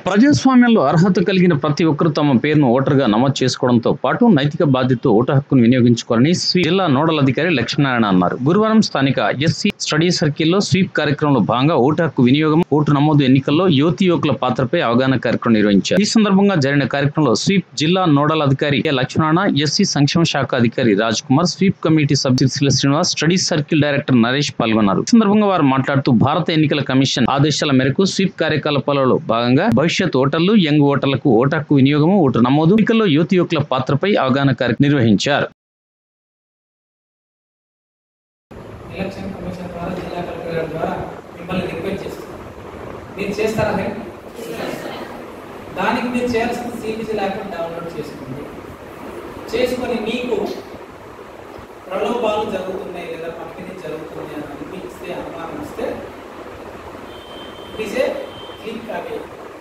ప్రజాస్వామ్యంలో అర్హత కలిగిన ప్రతి ఒక్కరూ తమ పేరును ఓటర్గా నమోదు చేసుకోవడంతో పాటు నైతిక బాధ్యతతో ఓటు హక్కును వినియోగించుకోవాలని స్వీ- జిల్లా నోడల్ అధికారి లక్ష్మీనారాయణ అన్నారు గురువారం స్థానిక ఎస్సీ స్టడీ సర్కిల్లో స్వీప్ కార్యక్రమంలో భాగంగా ఓటు హక్కు వినియోగం ఓటు నమోదు ఎన్నికల్లో యువతి యువకుల పాత్రపై అవగాహన కార్యక్రమం నిర్వహించారు ఈ సందర్భంగా జరిగిన కార్యక్రమంలో స్వీప్ జిల్లా నోడల్ అధికారి కె. లక్ష్మణారాయణ ఎస్సీ సంక్షేమ శాఖ అధికారి రాజ్ కుమార్ స్వీప్ కమిటీ సభ్యులు Sila Srinivas study circle director Naresh పాల్గొన్నారు ఈ సందర్భంగా వారు మాట్లాడుతూ భారత ఎన్నికల కమిషన్ ఆదేశాల మేరకు స్వీప్ కార్యకలాపాలలో భాగంగా భవిష్యత్ ఓటర్లు యంగ్ ఓటర్లకు ఓటు హక్కు వినియోగము ఓటు నమోదు ఎన్నికల్లో యువతి యువకుల పాత్రపై అవగాహన కార్యక్రమం నిర్వహించారు ఎలక్షన్ కమిషన్ ద్వారా జిల్లా కలెక్టర్ గారి ద్వారా మిమ్మల్ని రిక్వెస్ట్ చేస్తున్నాం మీరు చేస్తారా హెడ్ దానికి మీరు చేయాల్సిన సిబిసి యాప్ డౌన్లోడ్ చేసుకోండి చేసుకొని మీకు ప్రలోభాలు జరుగుతున్నాయి లేదా పంపిణీ జరుగుతుంది అని అనిపిస్తే అనుమానం వస్తే ఇట్ ఏ క్లిక్ అవే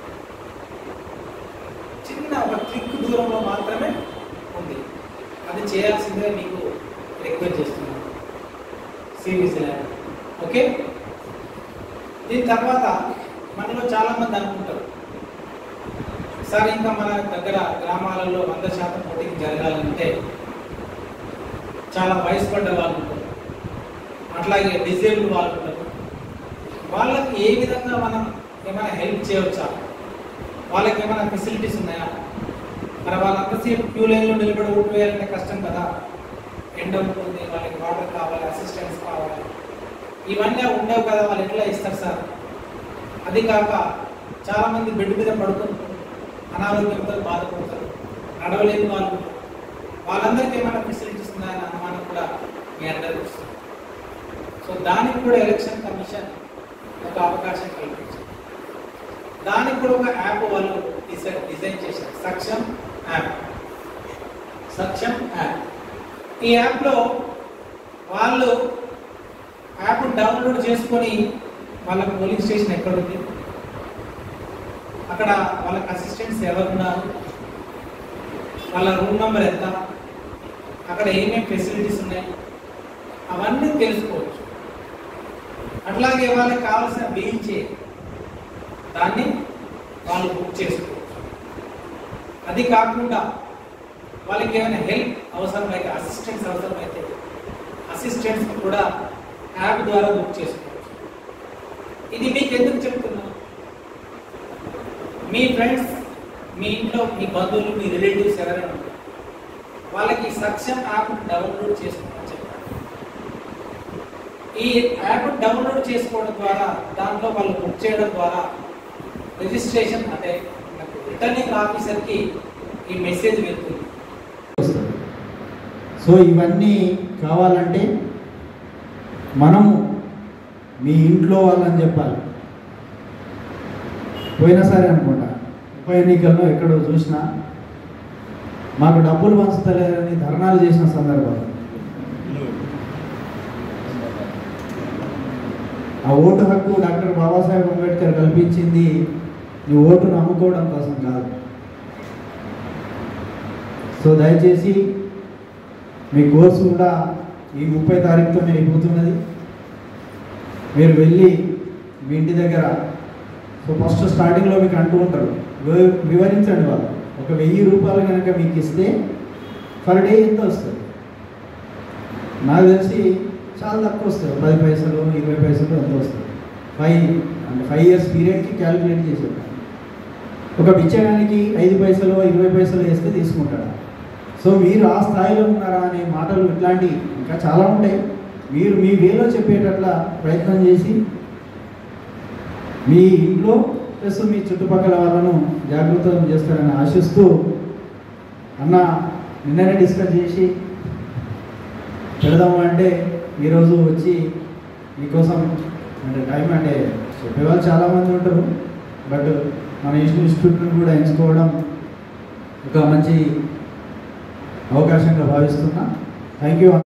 చిన్న ఒక క్లిక్ దూరంలో మాత్రమే ఉంది అది చేయాల్సిందే మీకు రిక్వెస్ట్ చేస్తున్నాను సిరీస్ ల్యాబ్ ఓకే దీని తర్వాత మనలో చాలా మంది అనుకుంటారు సార్ ఇంకా మన దగ్గర గ్రామాలలో వంద శాతం ఓటింగ్ జరగాలంటే చాలా వయసు పడ్డ వాళ్ళు ఉంటారు అట్లాగే డిజేబుల్ వాళ్ళు ఉంటారు వాళ్ళకి ఏ విధంగా మనం ఏమైనా హెల్ప్ చేయవచ్చా వాళ్ళకి ఏమైనా ఫెసిలిటీస్ ఉన్నాయా మరి వాళ్ళంతసేపు క్యూ లైన్లో నిలబడి ఓటు వేయాలంటే కష్టం కదా ఎండ ఉంటుంది వాళ్ళకి వాటర్ కావాలి అసిస్టెన్స్ కావాలి ఇవన్నీ ఉండవు కదా వాళ్ళు ఎట్లా ఇస్తారు సార్ అది కాక చాలా మంది బెడ్ మీద పడుకుంటారు అనారోగ్యంతో బాధపడతారు నడవలేని వాళ్ళు ఉంటారు. వాళ్ళందరికీ ఏమైనా ఫెసిలిటీస్ ఉన్నాయని అనుమానం కూడా మీ అందరికీ వస్తుంది సో దానికి కూడా ఎలక్షన్ కమిషన్ ఒక అవకాశం కల్పించింది దానికి కూడా ఒక యాప్ వాళ్ళు డిజైన్ డిజైన్ చేశారు సక్షం యాప్ సక్షం యాప్ ఈ యాప్లో వాళ్ళు యాప్ డౌన్లోడ్ చేసుకొని వాళ్ళ పోలింగ్ స్టేషన్ ఎక్కడుంది అక్కడ వాళ్ళకి అసిస్టెంట్స్ ఎవరున్నారు వాళ్ళ రూమ్ నెంబర్ ఎంత అక్కడ ఏమేమి ఫెసిలిటీస్ ఉన్నాయి అవన్నీ తెలుసుకోవచ్చు అట్లాగే వాళ్ళకి కావాల్సిన బిల్ చే దాన్ని వాళ్ళు బుక్ చేసుకోవచ్చు అది కాకుండా వాళ్ళకి ఏమైనా హెల్ప్ అవసరమైతే అసిస్టెంట్స్ అవసరమైతే అసిస్టెంట్స్ కూడా యాప్ ద్వారా బుక్ చేసుకోవచ్చు ఇది మీకు ఎందుకు చెప్తున్నా మీ ఫ్రెండ్స్ మీ ఇంట్లో మీ బంధువులు మీ రిలేటివ్స్ ఎవరైనా ఉంటారు వాళ్ళకి సక్షం యాప్ డౌన్లోడ్ చేసుకోమని చెప్పారు ఈ యాప్ డౌన్లోడ్ చేసుకోవడం ద్వారా దాంట్లో వాళ్ళు బుక్ చేయడం ద్వారా రిజిస్ట్రేషన్ అంటే రిటర్నింగ్ ఆఫీసర్కి ఈ మెసేజ్ వెళ్తుంది వస్తుంది సో ఇవన్నీ కావాలంటే మనము మీ ఇంట్లో వాళ్ళని చెప్పాలి పోయినసారి అనుకుంటా ఉప ఎన్నికల్లో ఎక్కడో చూసినా మాకు డబ్బులు పంచుతలేరని ధర్నాలు చేసిన సందర్భం ఆ ఓటు హక్కు డాక్టర్ బాబాసాహెబ్ అంబేద్కర్ కల్పించింది ఈ ఓటును అమ్ముకోవడం కోసం కాదు సో దయచేసి మీ కోర్సు కూడా ఈ ముప్పై తారీఖుతో మీరు అయిపోతున్నది మీరు వెళ్ళి మీ ఇంటి దగ్గర సో ఫస్ట్ స్టార్టింగ్లో మీకు అంటూ ఉంటారు వివ- వివరించండి వాళ్ళు ఒక వెయ్యి రూపాయలు కనుక మీకు ఇస్తే పర్ డే ఎంత వస్తుంది నాకు తెలిసి చాలా తక్కువ వస్తుంది పది పైసలు ఇరవై పైసలు ఎంత వస్తుంది ఫైవ్ అంటే ఫైవ్ ఇయర్స్ పీరియడ్కి క్యాలిక్యులేట్ చేసి ఉంటాను ఒక బిచ్చగానికి ఐదు పైసలు ఇరవై పైసలు వేస్తే తీసుకుంటాడు సో మీరు ఆ స్థాయిలో ఉన్నారా అనే మాటలు ఇట్లాంటి ఇంకా చాలా ఉంటాయి మీరు మీ వేలో చెప్పేటట్ల ప్రయత్నం చేసి మీ ఇంట్లో ప్లస్ మీ చుట్టుపక్కల వాళ్ళను జాగృతం చేస్తారని ఆశిస్తూ అన్న నిన్ననే డిస్కస్ చేసి పెడదాము అంటే ఈరోజు వచ్చి మీకోసం అంటే టైం అంటే చెప్పేవాళ్ళు చాలామంది ఉంటారు బట్ మన ఇన్స్టిట్యూట్ని కూడా ఎంచుకోవడం ఒక మంచి అవకాశంగా భావిస్తున్నా థ్యాంక్ యూ